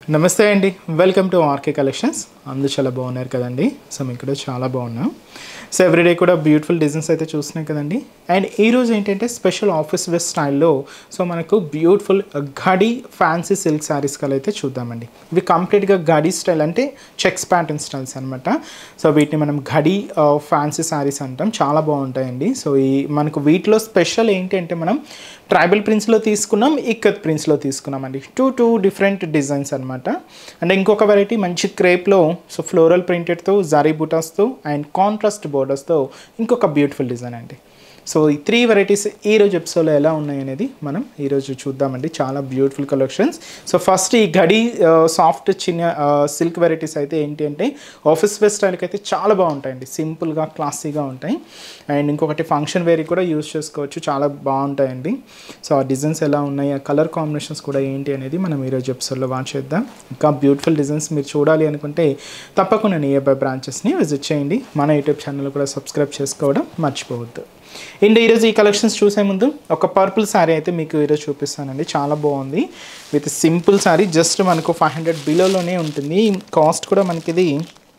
నమస్తే అండి welcome to RK collections అందరూ చాలా బాగున్నారు కదండి సో మేము కూడా చాలా బాగున్నాం సో ఎవ్రీడే కూడా బ్యూటిఫుల్ డిజైన్స్ అయితే చూస్తున్నాం కదండి అండ్ ఈరోజు ఏంటంటే స్పెషల్ ఆఫీస్ వేర్ స్టైల్లో సో మనకు బ్యూటిఫుల్ గడి ఫ్యాన్సీ సిల్క్ శారీస్ కల్ అయితే చూద్దామండి ఇవి కంప్లీట్గా గడి స్టైల్ అంటే చెక్స్ ప్యాటర్న్ స్టైల్స్ అనమాట సో వీటిని మనం గడి ఫ్యాన్సీ శారీస్ అంటాం చాలా బాగుంటాయండి సో ఈ మనకు వీటిలో స్పెషల్ ఏంటి అంటే మనం ట్రైబల్ ప్రింట్స్లో తీసుకున్నాం ఇక్కత్ ప్రింట్స్లో తీసుకున్నాం అండి టూ టూ డిఫరెంట్ డిజైన్స్ అనమాట అండ్ ఇంకొక వెరైటీ మంచి క్రేప్లో సో ఫ్లోరల్ ప్రింటెడ్తో జారీ బుటాస్తో అండ్ కాంట్రాస్ట్ బోర్డర్స్తో ఇంకొక బ్యూటిఫుల్ డిజైన్ అండి సో ఈ త్రీ వెరైటీస్ ఈరోజు ఎపిసోడ్లో ఎలా ఉన్నాయి అనేది మనం ఈరోజు చూద్దామండి చాలా బ్యూటిఫుల్ కలెక్షన్స్ సో ఫస్ట్ ఈ గడి సాఫ్ట్ చిన్న సిల్క్ వెరైటీస్ అయితే ఏంటి అంటే ఆఫీస్ వేర్ స్టైల్కి అయితే చాలా బాగుంటాయండి సింపుల్గా క్లాసీగా ఉంటాయి అండ్ ఇంకొకటి ఫంక్షన్ వేర్ కూడా యూస్ చేసుకోవచ్చు చాలా బాగుంటాయండి సో ఆ డిజైన్స్ ఎలా ఉన్నాయి ఆ కలర్ కాంబినేషన్స్ కూడా ఏంటి అనేది మనం ఈరోజు ఎపిసోడ్లో వాచ్ చేద్దాం ఇంకా బ్యూటిఫుల్ డిజైన్స్ మీరు చూడాలి అనుకుంటే తప్పకుండా నియర్ బై బ్రాంచెస్ని విజిట్ చేయండి మన యూట్యూబ్ ఛానల్ కూడా సబ్స్క్రైబ్ చేసుకోవడం మర్చిపోవద్దు అండ్ ఈరోజు ఈ కలెక్షన్స్ చూసే ముందు ఒక పర్పుల్ శారీ అయితే మీకు ఈరోజు చూపిస్తానండి చాలా బాగుంది విత్ సింపుల్ శారీ జస్ట్ మనకు ఫైవ్ హండ్రెడ్ బిలోలోనే ఉంటుంది కాస్ట్ కూడా మనకి ఇది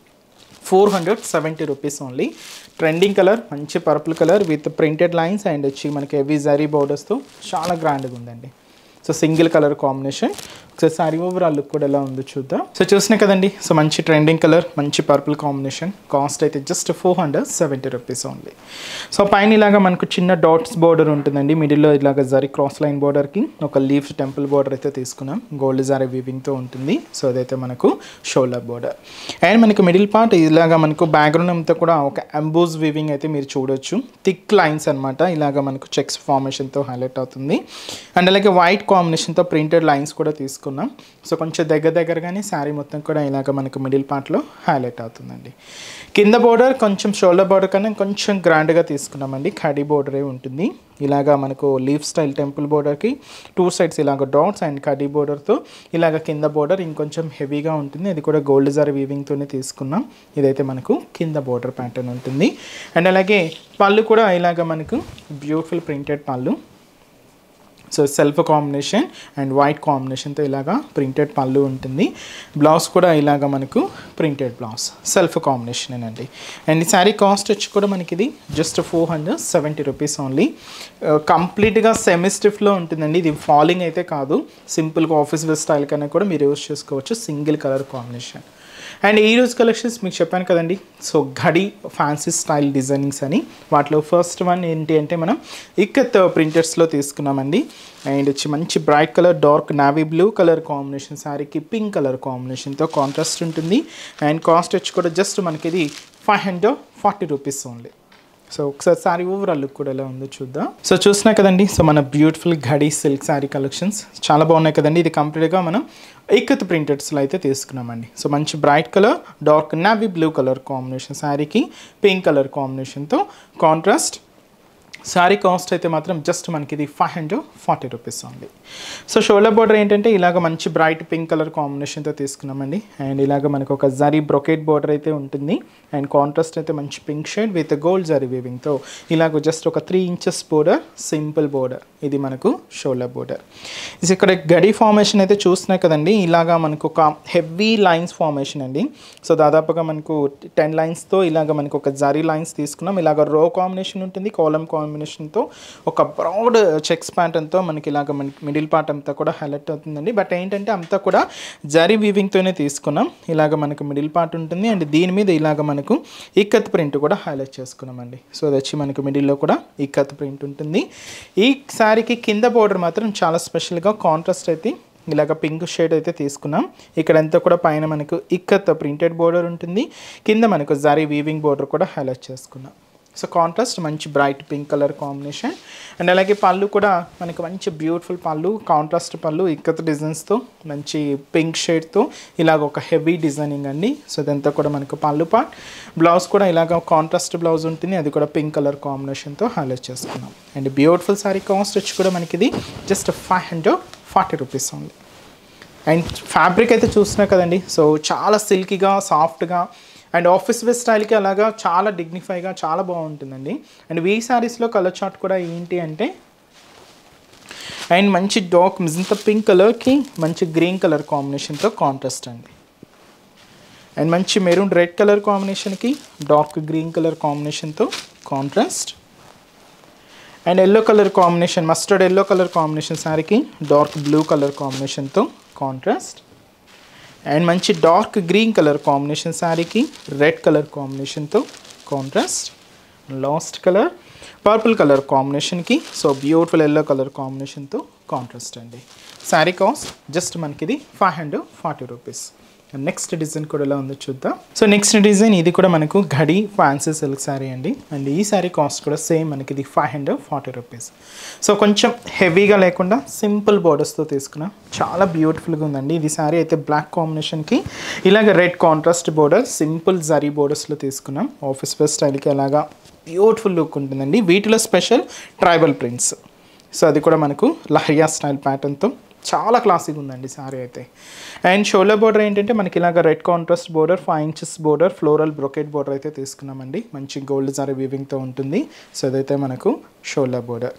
four hundred seventy rupees only trending colour మంచి purple colour with printed lines and వచ్చి మనకి హెవీ జరీ బోర్డర్స్తో చాలా గ్రాండ్గా ఉందండి సో సింగిల్ కలర్ కాంబినేషన్ ఒకసారి సారీ ఓవరాల్ లుక్ కూడా ఎలా ఉందో చూద్దాం సో చూసినాయి కదండి సో మంచి ట్రెండింగ్ కలర్ మంచి పర్పుల్ కాంబినేషన్ కాస్ట్ అయితే just four hundred seventy rupees only so పైన ఇలాగా మనకు చిన్న డాట్స్ బోర్డర్ ఉంటుందండి మిడిల్లో ఇలాగ జరీ క్రాస్ లైన్ బోర్డర్కి ఒక లీఫ్ టెంపుల్ బోర్డర్ అయితే తీసుకున్నాం గోల్డ్ జారీ వీవింగ్తో ఉంటుంది సో అదైతే మనకు షోల్డర్ బోర్డర్ అండ్ మనకు మిడిల్ పార్ట్ ఇలాగా మనకు బ్యాక్గ్రౌండ్ అంతా కూడా ఒక అంబోజ్ వీవింగ్ అయితే మీరు చూడొచ్చు థిక్ లైన్స్ అనమాట ఇలాగ మనకు చెక్స్ ఫార్మేషన్తో హైలైట్ అవుతుంది అండ్ అలాగే వైట్ కాంబినేషన్తో ప్రింటెడ్ లైన్స్ కూడా తీసుకున్నాం సో కొంచెం దగ్గర దగ్గరగానే శారీ మొత్తం కూడా ఇలాగ మనకు మిడిల్ పార్ట్లో హైలైట్ అవుతుందండి కింద బోర్డర్ కొంచెం షోల్డర్ బోర్డర్ కన్నా కొంచెం గ్రాండ్గా తీసుకున్నామండి ఖడీ బోర్డరే ఉంటుంది ఇలాగా మనకు లీఫ్ స్టైల్ టెంపుల్ బోర్డర్కి టూ సైడ్స్ ఇలాగ డాట్స్ అండ్ కడీ బోర్డర్తో ఇలాగ కింద బోర్డర్ ఇంకొంచెం హెవీగా ఉంటుంది అది కూడా గోల్డ్ జార్ వీవింగ్తోనే తీసుకున్నాం ఇదైతే మనకు కింద బోర్డర్ ప్యాటర్న్ ఉంటుంది అండ్ అలాగే పళ్ళు కూడా ఇలాగ మనకు beautiful printed pallu so self combination and white కాంబినేషన్తో ఇలాగా ప్రింటెడ్ పళ్ళు ఉంటుంది బ్లౌజ్ కూడా ఇలాగ మనకు ప్రింటెడ్ బ్లౌజ్ సెల్ఫ్ కాంబినేషన్ అండి అండ్ ఈ శారీ కాస్ట్ వచ్చి కూడా మనకి ఇది just four hundred seventy rupees only కంప్లీట్గా సెమీ స్టిఫ్లో ఉంటుందండి ఇది ఫాలింగ్ అయితే కాదు సింపుల్గా ఆఫీస్ వేర్ స్టైల్ కన్నా కూడా మీరు యూస్ చేసుకోవచ్చు సింగిల్ కలర్ కాంబినేషన్ అండ్ ఈ రోజు కలెక్షన్స్ మీకు చెప్పాను కదండి సో ఘడి ఫ్యాన్సీ స్టైల్ డిజైనింగ్స్ అని వాటిలో ఫస్ట్ వన్ ఏంటి అంటే మనం ఇక్కత్ ప్రింటర్స్లో తీసుకున్నామండి అండ్ వచ్చి మంచి bright colour dark navy blue colour combination శారీకి పింక్ కలర్ కాంబినేషన్తో కాంట్రాస్ట్ ఉంటుంది అండ్ కాస్ట్ వచ్చి కూడా జస్ట్ మనకి ఇది five hundred forty rupees only so ఒకసారి సారీ ఓవరాల్ లుక్ కూడా ఎలా ఉందో చూద్దాం సో చూసినా కదండి సో మన బ్యూటిఫుల్ ఘడి సిల్క్ శారీ కలెక్షన్స్ చాలా బాగున్నాయి కదండి ఇది కంప్లీట్గా మనం ఇక్కత్ ప్రింటెడ్స్లో అయితే తీసుకున్నామండి సో మంచి bright colour dark navy blue colour combination శారీకి పింక్ కలర్ కాంబినేషన్తో కాంట్రాస్ట్ శారీ కాస్ట్ అయితే మాత్రం జస్ట్ మనకి ఇది ఫైవ్ హండ్రెడ్ ఫార్టీ రూపీస్ ఉంది సో షోల్డర్ బోర్డర్ ఏంటంటే ఇలాగ మంచి బ్రైట్ పింక్ కలర్ కాంబినేషన్తో తీసుకున్నామండి అండ్ ఇలాగ మనకు ఒక జరీ బ్రొకెట్ బోర్డర్ అయితే ఉంటుంది అండ్ కాంట్రాస్ట్ అయితే మంచి pink shade with gold zari వీవింగ్తో ఇలాగ జస్ట్ ఒక three inches border simple border ఇది మనకు షోల్డర్ బోర్డర్ ఇది ఇక్కడ గడి ఫార్మేషన్ అయితే చూస్తున్నాయి కదండి ఇలాగా మనకు ఒక హెవీ లైన్స్ ఫార్మేషన్ అండి సో దాదాపుగా మనకు టెన్ లైన్స్తో ఇలాగ మనకు ఒక జరీ లైన్స్ తీసుకున్నాం ఇలాగ రో కాంబినేషన్ ఉంటుంది కాలం కాంబినేషన్తో ఒక బ్రాడ్ చెక్స్ ప్యాటర్న్తో మనకి ఇలాగ మనకి మిడిల్ పార్ట్ అంతా కూడా హైలైట్ అవుతుందండి బట్ ఏంటంటే అంతా కూడా జరీ వీవింగ్తోనే తీసుకున్నాం ఇలాగ మనకు మిడిల్ పార్ట్ ఉంటుంది అండ్ దీని మీద ఇలాగ మనకు ఇక్కత్ ప్రింట్ కూడా హైలైట్ చేసుకున్నామండి సో అది వచ్చి మనకు మిడిల్లో కూడా ఇక్కత్ ప్రింట్ ఉంటుంది ఈ శారీకి కింద బోర్డర్ మాత్రం చాలా స్పెషల్గా కాంట్రాస్ట్ అయితే ఇలాగ పింక్ షేడ్ అయితే తీసుకున్నాం ఇక్కడంతా కూడా పైన మనకు ఇక్కత్ ప్రింటెడ్ బోర్డర్ ఉంటుంది కింద మనకు జరీ వీవింగ్ బోర్డర్ కూడా హైలైట్ చేసుకున్నాం సో కాంట్రాస్ట్ మంచి bright pink colour combination and అలాగే పళ్ళు కూడా మనకి మంచి బ్యూటిఫుల్ పళ్ళు కాంట్రాస్ట్ పళ్ళు ఇక్కత్ డిజైన్స్తో మంచి పింక్ షేడ్తో ఇలాగ ఒక హెవీ డిజైనింగ్ అండి సో ఇదంతా కూడా మనకు పళ్ళు పార్ట్ బ్లౌజ్ కూడా ఇలాగ కాంట్రాస్ట్ బ్లౌజ్ ఉంటుంది అది కూడా పింక్ కలర్ కాంబినేషన్తో హైలైట్ చేసుకున్నాం అండ్ బ్యూటిఫుల్ సారీ కాస్ట్ వచ్చి కూడా మనకి ఇది just five hundred forty rupees ఉంది అండ్ ఫ్యాబ్రిక్ అయితే చూస్తున్నా కదండి సో చాలా సిల్కీగా సాఫ్ట్గా అండ్ ఆఫీస్ వేర్ స్టైల్కి అలాగా చాలా డిగ్నిఫైగా చాలా బాగుంటుందండి అండ్ వీ శారీస్లో కలర్ చార్ట్ కూడా ఏంటి అంటే అండ్ మంచి డార్క్ మిజంత పింక్ కలర్కి మంచి గ్రీన్ కలర్ కాంబినేషన్తో కాంట్రాస్ట్ అండి అండ్ మంచి మెరూన్ రెడ్ కలర్ కాంబినేషన్కి డార్క్ గ్రీన్ కలర్ కాంబినేషన్తో contrast and yellow colour combination mustard yellow colour combination శారీకి డార్క్ బ్లూ కలర్ కాంబినేషన్తో కాంట్రాస్ట్ అండ్ మంచి డార్క్ గ్రీన్ కలర్ కాంబినేషన్ శారీకి రెడ్ కలర్ కాంబినేషన్తో contrast last colour purple colour కాంబినేషన్కి so beautiful yellow colour కాంబినేషన్తో contrast అండి sari cost just మనకి ఇది five hundred forty rupees next design కూడా ఎలా ఉందో చూద్దాం సో నెక్స్ట్ డిజైన్ ఇది కూడా మనకు ఘడి ఫ్యాన్సీ సిల్క్ శారీ అండి అండ్ ఈ శారీ కాస్ట్ కూడా సేమ్ మనకి ఇది five hundred forty rupees so కొంచెం హెవీగా లేకుండా సింపుల్ బోర్డర్స్తో తీసుకున్నాం చాలా బ్యూటిఫుల్గా ఉందండి ఇది శారీ అయితే బ్లాక్ కాంబినేషన్కి ఇలాగ red contrast border simple zari బోర్డర్స్లో తీసుకున్నాం ఆఫీస్ వేర్ స్టైల్కి అలాగా బ్యూటిఫుల్ లుక్ ఉంటుందండి వీటిలో స్పెషల్ ట్రైబల్ ప్రింట్స్ సో అది కూడా మనకు లహరియా స్టైల్ ప్యాటర్న్తో చాలా క్లాసిక్ ఉందండి సారీ అయితే అండ్ షోల్డర్ బోర్డర్ ఏంటంటే మనకి ఇలాగ red contrast border five inches border floral brocade border అయితే తీసుకున్నామండి మంచి గోల్డ్ సారీ వీవింగ్తో ఉంటుంది సో అదైతే మనకు షోల్డర్ బోర్డర్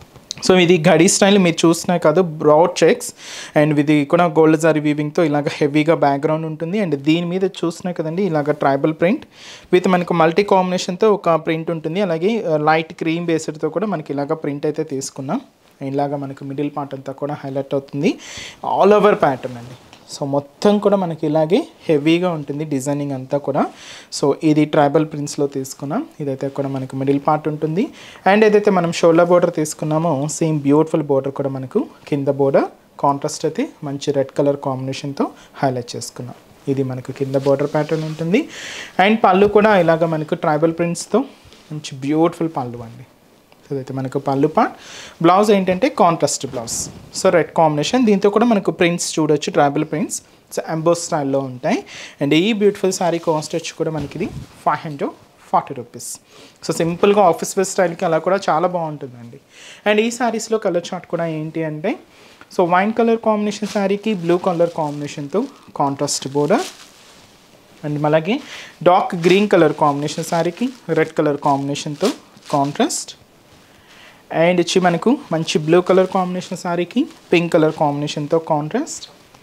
సో ఇది గడి స్టైల్ మీరు చూసినా కాదు బ్రాడ్ చెక్స్ అండ్ ఇది కూడా గోల్డ్ జారీ వీవింగ్తో ఇలాగ హెవీగా బ్యాక్గ్రౌండ్ ఉంటుంది అండ్ దీని మీద చూసినా కదండి ఇలాగ ట్రైబల్ ప్రింట్ విత్ మనకు మల్టీ కాంబినేషన్తో ఒక ప్రింట్ ఉంటుంది అలాగే లైట్ క్రీమ్ బేస్డ్తో కూడా మనకి ఇలాగ ప్రింట్ అయితే తీసుకున్నాం ఇలాగ మనకు మిడిల్ పార్ట్ అంతా కూడా హైలైట్ అవుతుంది ఆల్ ఓవర్ ప్యాటర్న్ అండి సో మొత్తం కూడా మనకి ఇలాగే హెవీగా ఉంటుంది డిజైనింగ్ అంతా కూడా సో ఇది ట్రైబల్ ప్రింట్స్లో తీసుకున్నాం ఇదైతే కూడా మనకు మిడిల్ పార్ట్ ఉంటుంది అండ్ ఏదైతే మనం షోల్డర్ బోర్డర్ తీసుకున్నామో సేమ్ బ్యూటిఫుల్ బోర్డర్ కూడా మనకు కింద బోర్డర్ కాంట్రాస్ట్ అయితే మంచి రెడ్ కలర్ కాంబినేషన్తో హైలైట్ చేసుకున్నాం ఇది మనకు కింద బోర్డర్ ప్యాటర్న్ ఉంటుంది అండ్ పళ్ళు కూడా ఇలాగ మనకు ట్రైబల్ ప్రింట్స్తో మంచి బ్యూటిఫుల్ పళ్ళు అండి సో ఇదైతే మనకు పళ్ళు పార్ట్ బ్లౌజ్ ఏంటంటే contrast blouse so red combination దీంతో కూడా మనకు ప్రింట్స్ చూడొచ్చు ట్రైబల్ ప్రింట్స్ సో ఎంబోస్ స్టైల్లో ఉంటాయి అండ్ ఈ బ్యూటిఫుల్ శారీ కాస్ట్ వచ్చి కూడా మనకి ఇది five hundred forty rupees so సింపుల్గా ఆఫీస్ వేర్ స్టైల్కి అలా కూడా చాలా బాగుంటుందండి అండ్ ఈ శారీస్లో కలర్ చార్ట్ కూడా ఏంటి అంటే సో వైన్ కలర్ కాంబినేషన్ శారీకి బ్లూ కలర్ కాంబినేషన్తో కాంట్రాస్ట్ బోర్డర్ అండ్ అలాగే డార్క్ గ్రీన్ కలర్ కాంబినేషన్ శారీకి రెడ్ కలర్ కాంబినేషన్తో కాంట్రాస్ట్ అండ్ వచ్చి మనకు మంచి బ్లూ కలర్ కాంబినేషన్ శారీకి పింక్ కలర్ కాంబినేషన్తో కాంట్రాస్ట్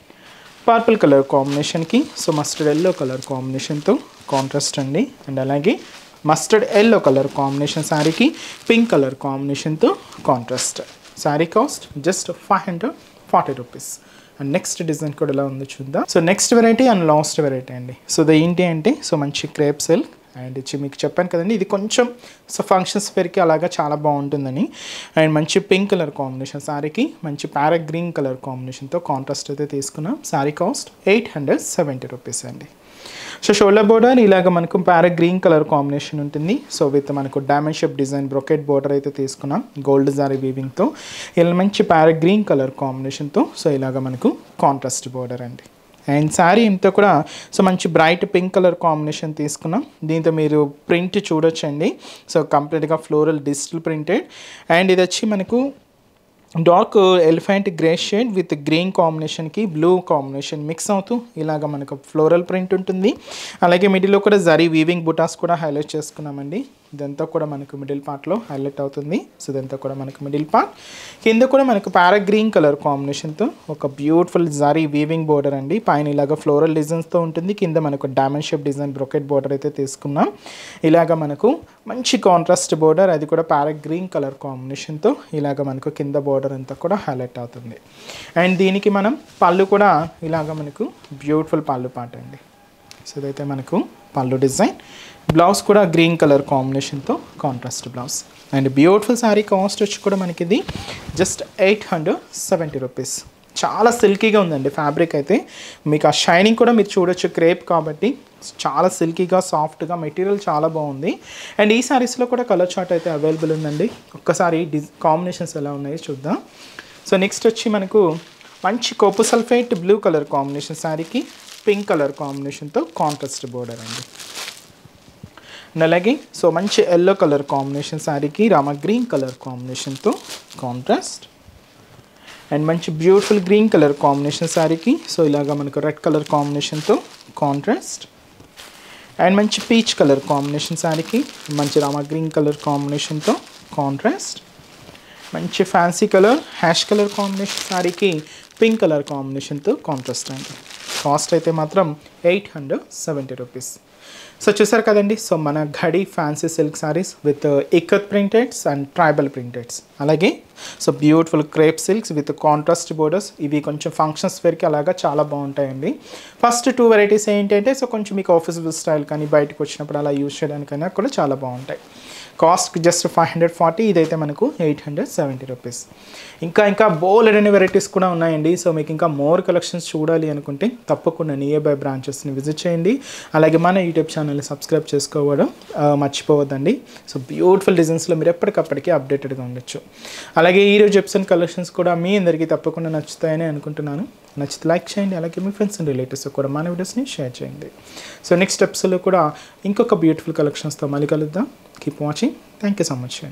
పర్పుల్ కలర్ కాంబినేషన్కి సో మస్టర్డ్ ఎల్లో కలర్ కాంబినేషన్తో కాంట్రాస్ట్ అండి అండ్ అలాగే మస్టర్డ్ ఎల్లో కలర్ కాంబినేషన్ శారీకి పింక్ కలర్ కాంబినేషన్తో contrast sari cost just five hundred forty rupees and next design కూడా ఎలా ఉందో చూద్దాం so next variety and last variety అండి సో ఇది ఏంటి అంటే సో మంచి క్రేప్ సిల్క్ అండ్ ఇచ్చి మీకు చెప్పాను కదండి ఇది కొంచెం సో ఫంక్షన్స్ వేర్కి అలాగా చాలా బాగుంటుందని అండ్ మంచి పింక్ కలర్ కాంబినేషన్ శారీకి మంచి ప్యారెట్ గ్రీన్ కలర్ కాంబినేషన్తో కాంట్రాస్ట్ అయితే తీసుకున్నాం sari cost eight hundred seventy rupees అండి సో షోల్డర్ బోర్డర్ ఇలాగ మనకు ప్యారెట్ గ్రీన్ కలర్ కాంబినేషన్ ఉంటుంది సో విత్ మనకు diamond shape design brocade border అయితే తీసుకున్నాం గోల్డ్ జారీ వీవింగ్తో ఇలా మంచి ప్యారెట్ గ్రీన్ కలర్ కాంబినేషన్తో సో ఇలాగ మనకు కాంట్రాస్ట్ బోర్డర్ అండి అండ్ శారీ ఇంత కూడా సో మంచి బ్రైట్ పింక్ కలర్ కాంబినేషన్ తీసుకున్నాం దీంతో మీరు ప్రింట్ చూడొచ్చండి సో కంప్లీట్గా ఫ్లోరల్ డిజిటల్ ప్రింటెడ్ అండ్ ఇది వచ్చి మనకు dark elephant grey shade with green కాంబినేషన్కి బ్లూ కాంబినేషన్ మిక్స్ అవుతూ ఇలాగ మనకు ఫ్లోరల్ ప్రింట్ ఉంటుంది అలాగే మిడిల్లో కూడా జరీ వీవింగ్ బుటాస్ కూడా హైలైట్ చేసుకున్నామండి ఇదంతా కూడా మనకు మిడిల్ పార్ట్లో హైలైట్ అవుతుంది సో ఇదంతా కూడా మనకు మిడిల్ పార్ట్ కింద కూడా మనకు పారా గ్రీన్ కలర్ కాంబినేషన్తో ఒక బ్యూటిఫుల్ జరీ వీవింగ్ బోర్డర్ అండి పైన ఇలాగ ఫ్లోరల్ డిజైన్స్తో ఉంటుంది కింద మనకు diamond shape design brocade border అయితే తీసుకున్నాం ఇలాగ మనకు మంచి కాంట్రాస్ట్ బోర్డర్ అది కూడా పారా గ్రీన్ కలర్ కాంబినేషన్తో ఇలాగ మనకు కింద బోర్డర్ అంతా కూడా హైలైట్ అవుతుంది అండ్ దీనికి మనం పళ్ళు కూడా ఇలాగ మనకు బ్యూటిఫుల్ పళ్ళు పాట అండి సో ఇదైతే మనకు పళ్ళు డిజైన్ బ్లౌజ్ కూడా గ్రీన్ కలర్ కాంబినేషన్తో contrast blouse and beautiful sari cost వచ్చి కూడా మనకి ఇది just eight hundred seventy rupees చాలా సిల్కీగా ఉందండి ఫ్యాబ్రిక్ అయితే మీకు ఆ షైనింగ్ కూడా మీరు చూడొచ్చు క్రేప్ కాబట్టి చాలా సిల్కీగా సాఫ్ట్గా మెటీరియల్ చాలా బాగుంది అండ్ ఈ శారీస్లో కూడా కలర్ చార్ట్ అయితే అవైలబుల్ ఉందండి ఒక్కసారి డిజ్ కాంబినేషన్స్ ఎలా ఉన్నాయో చూద్దాం సో నెక్స్ట్ వచ్చి మనకు మంచి copper sulphate blue colour combination శారీకి పింక్ కలర్ కాంబినేషన్తో కాంట్రాస్ట్ బోర్డర్ అండి అండ్ అలాగే సో మంచి ఎల్లో కలర్ కాంబినేషన్ శారీకి రామ గ్రీన్ కలర్ కాంబినేషన్తో కాంట్రాస్ట్ అండ్ మంచి బ్యూటిఫుల్ గ్రీన్ కలర్ కాంబినేషన్ శారీకి సో ఇలాగా మనకు రెడ్ కలర్ కాంబినేషన్తో కాంట్రాస్ట్ అండ్ మంచి పీచ్ కలర్ కాంబినేషన్ శారీకి మంచి రామ గ్రీన్ కలర్ కాంబినేషన్తో కాంట్రాస్ట్ మంచి fancy colour ash colour combination శారీకి పింక్ కలర్ కాంబినేషన్తో కాంట్రాస్ట్ అండి కాస్ట్ అయితే మాత్రం eight hundred seventy rupees so చూసారు కదండి సో మన ఘడి fancy silk saris with ikat printeds and tribal printeds అలాగే so beautiful crepe silks with contrast borders ఇవి కొంచెం ఫంక్షన్స్ వేర్కి అలాగా చాలా బాగుంటాయండి ఫస్ట్ టూ వెరైటీస్ ఏంటంటే సో కొంచెం మీకు ఆఫీస్ స్టైల్ కానీ బయటకు వచ్చినప్పుడు అలా యూజ్ చేయడానికైనా కూడా చాలా బాగుంటాయి cost just five hundred forty ఇదైతే మనకు ఎయిట్ హండ్రెడ్ సెవెంటీ రూపీస్ ఇంకా ఇంకా బోలెడ్ అనే వెరైటీస్ కూడా ఉన్నాయండి సో మీకు ఇంకా మోర్ కలెక్షన్స్ చూడాలి అనుకుంటే తప్పకుండా నియర్ బై బ్రాంచెస్ని విజిట్ చేయండి అలాగే మన యూట్యూబ్ ఛానల్ని సబ్స్క్రైబ్ చేసుకోవడం ఆ, మర్చిపోవద్దండి సో బ్యూటిఫుల్ డిజైన్స్లో మీరు ఎప్పటికప్పటికీ అప్డేటెడ్గా ఉండొచ్చు అలాగే ఈరోజు ఎప్సన్ కలెక్షన్స్ కూడా మీ అందరికీ తప్పకుండా నచ్చుతాయని అనుకుంటున్నాను నచ్చితే లైక్ చేయండి అలాగే మీ ఫ్రెండ్స్ అండ్ రిలేటివ్స్ కూడా మన వీడియోస్ని షేర్ చేయండి సో నెక్స్ట్ ఎపిసోడ్లో కూడా ఇంకొక బ్యూటిఫుల్ కలెక్షన్స్తో మళ్ళీ కలుద్దాం keep watching thank you so much